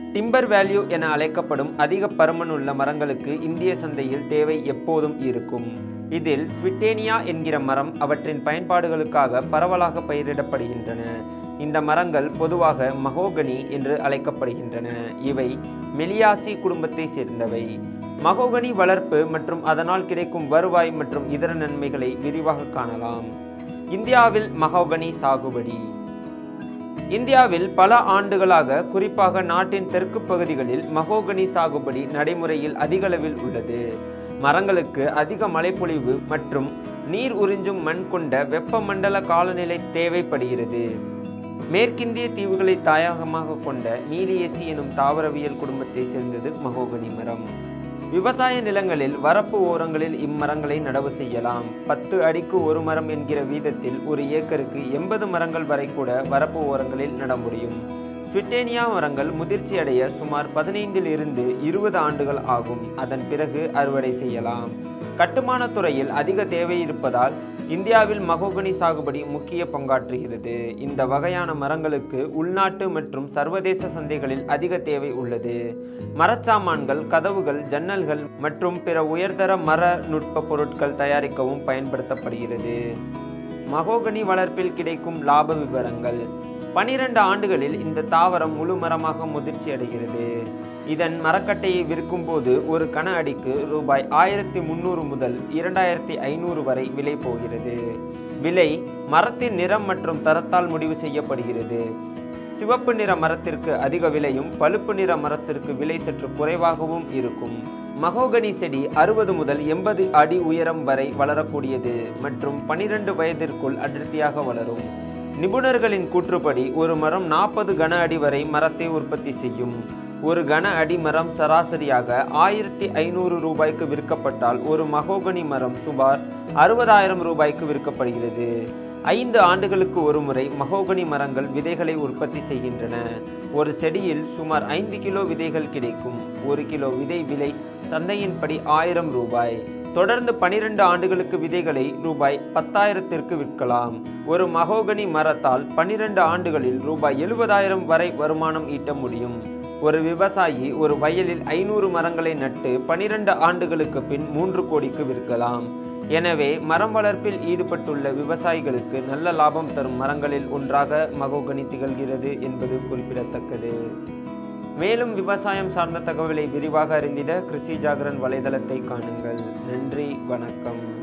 timber value என அழைக்கப்படும் அதிக பருமனுள்ள மரங்களுக்கு இந்திய சந்தையில் தேவை எப்போதும் இருக்கும் இதில் ஸ்விட்டேனியா என்கிற மரம் அவற்றின் பயன்பாடுகளுக்காக பரவலாக பயிரிடப்படுகின்றன இந்த மரங்கள் பொதுவாக மகோகனி என்று அழைக்கப்படுகின்றன இவை மெலியாசி குடும்பத்தை சேர்ந்தவை மகோகனி வளர்ப்பு மற்றும் அதனால் கிடைக்கும் வருவாய் மற்றும் இதர நன்மைகளை விரிவாக காணலாம் இந்தியாவில் மகோகனி சாகுபடி இந்தியாவில் பல ஆண்டுகளாக குறிப்பாக நாட்டின் தெற்கு பகுதிகளில் மகோகனி சாகுபடி நடைமுறையில் அதிகளவில் உள்ளது மரங்களுக்கு அதிக மழைப்பொழிவு மற்றும் நீர் உறிஞ்சும் மண் கொண்ட வெப்பமண்டல காலநிலை தேவைப்படுகிறது மேற்கிந்திய தீவுகளை தாயகமாக கொண்ட நீலியேசி எனும் தாவரவியல் குடும்பத்தை சேர்ந்தது மகோகனி மரம் விவசாய நிலங்களில் வரப்பு ஓரங்களில் இம்மரங்களை நடவு செய்யலாம் பத்து அடிக்கு ஒரு மரம் என்கிற வீதத்தில் ஒரு ஏக்கருக்கு எண்பது மரங்கள் வரை கூட வரப்பு ஓரங்களில் நட முடியும் ஸ்விட்டேனியா மரங்கள் முதிர்ச்சி அடைய சுமார் பதினைந்தில் இருந்து இருபது ஆண்டுகள் ஆகும் அதன் பிறகு அறுவடை செய்யலாம் கட்டுமான துறையில் அதிக தேவை இருப்பதால் இந்தியாவில் மகோகனி சாகுபடி முக்கிய பங்காற்றுகிறது இந்த வகையான மரங்களுக்கு உள்நாட்டு மற்றும் சர்வதேச சந்தைகளில் அதிக தேவை உள்ளது மரச்சாமான்கள் கதவுகள் ஜன்னல்கள் மற்றும் பிற உயர்தர மர நுட்ப பொருட்கள் தயாரிக்கவும் பயன்படுத்தப்படுகிறது மகோகனி வளர்ப்பில் கிடைக்கும் லாப விவரங்கள் பனிரெண்டு ஆண்டுகளில் இந்த தாவரம் முழு மரமாக முதிர்ச்சி அடைகிறது இதன் மரக்கட்டையை விற்கும் போது ஒரு கன அடிக்கு ரூபாய் ஆயிரத்தி முந்நூறு முதல் இரண்டாயிரத்தி ஐநூறு வரை விலை போகிறது விலை மரத்தின் நிறம் மற்றும் தரத்தால் முடிவு செய்யப்படுகிறது சிவப்பு நிற மரத்திற்கு அதிக விலையும் பழுப்பு நிற மரத்திற்கு விலை சற்று குறைவாகவும் இருக்கும் மகோகனி செடி அறுபது முதல் எண்பது அடி உயரம் வரை வளரக்கூடியது மற்றும் பனிரெண்டு வயதிற்குள் அடர்த்தியாக வளரும் நிபுணர்களின் கூற்றுப்படி ஒரு மரம் நாற்பது கன அடி வரை மரத்தை உற்பத்தி செய்யும் ஒரு கன அடி மரம் சராசரியாக ஆயிரத்தி ஐநூறு ரூபாய்க்கு விற்கப்பட்டால் ஒரு மகோகனி மரம் சுமார் அறுபதாயிரம் ரூபாய்க்கு விற்கப்படுகிறது ஐந்து ஆண்டுகளுக்கு ஒரு முறை மகோகனி மரங்கள் விதைகளை உற்பத்தி செய்கின்றன ஒரு செடியில் சுமார் ஐந்து கிலோ விதைகள் கிடைக்கும் ஒரு கிலோ விதை விலை சந்தையின்படி ஆயிரம் ரூபாய் தொடர்ந்து பனிரெண்டு ஆண்டுகளுக்கு விதைகளை ரூபாய் பத்தாயிரத்திற்கு விற்கலாம் ஒரு மகோகனி மரத்தால் பனிரெண்டு ஆண்டுகளில் ரூபாய் எழுபதாயிரம் வரை வருமானம் ஈட்ட முடியும் ஒரு விவசாயி ஒரு வயலில் ஐநூறு மரங்களை நட்டு பனிரெண்டு ஆண்டுகளுக்கு பின் மூன்று கோடிக்கு விற்கலாம் எனவே மரம் வளர்ப்பில் ஈடுபட்டுள்ள விவசாயிகளுக்கு நல்ல லாபம் தரும் மரங்களில் ஒன்றாக மகோகனி திகழ்கிறது என்பது குறிப்பிடத்தக்கது மேலும் விவசாயம் சார்ந்த தகவலை விரிவாக அறிந்திட கிருஷி ஜாகரன் வலைதளத்தை காணுங்கள் நன்றி வணக்கம்